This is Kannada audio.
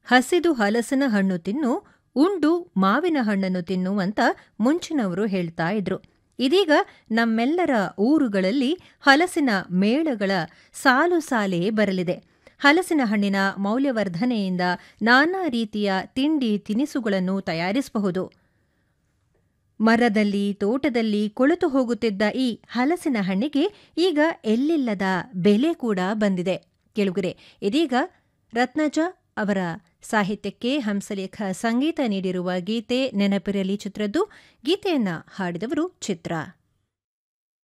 ಹಸಿದು ಹಲಸಿನ ಹಣ್ಣು ತಿನ್ನು ಉಂಡು ಮಾವಿನ ಹಣ್ಣನ್ನು ತಿನ್ನು ಅಂತ ಮುಂಚಿನವರು ಹೇಳ್ತಾ ಇದ್ರು ಇದೀಗ ನಮ್ಮೆಲ್ಲರ ಊರುಗಳಲ್ಲಿ ಹಲಸಿನ ಮೇಳಗಳ ಸಾಲು ಸಾಲೇ ಬರಲಿದೆ ಹಲಸಿನ ಹಣ್ಣಿನ ಮೌಲ್ಯವರ್ಧನೆಯಿಂದ ನಾನಾ ರೀತಿಯ ತಿಂಡಿ ತಿನಿಸುಗಳನ್ನು ತಯಾರಿಸಬಹುದು ಮರದಲ್ಲಿ ತೋಟದಲ್ಲಿ ಕೊಳೆತು ಹೋಗುತ್ತಿದ್ದ ಈ ಹಲಸಿನ ಹಣ್ಣಿಗೆ ಈಗ ಎಲ್ಲಿಲ್ಲದ ಬೆಲೆ ಕೂಡ ಬಂದಿದೆ ಕೆಳಗುರೆ ಇದೀಗ ರತ್ನಜ ಅವರ ಸಾಹಿತ್ಯಕ್ಕೆ ಹಂಸಲೇಖ ಸಂಗೀತ ನೀಡಿರುವ ಗೀತೆ ನೆನಪಿರಲಿ ಚಿತ್ರದ್ದು ಗೀತೆಯನ್ನ ಹಾಡಿದವರು ಚಿತ್ರ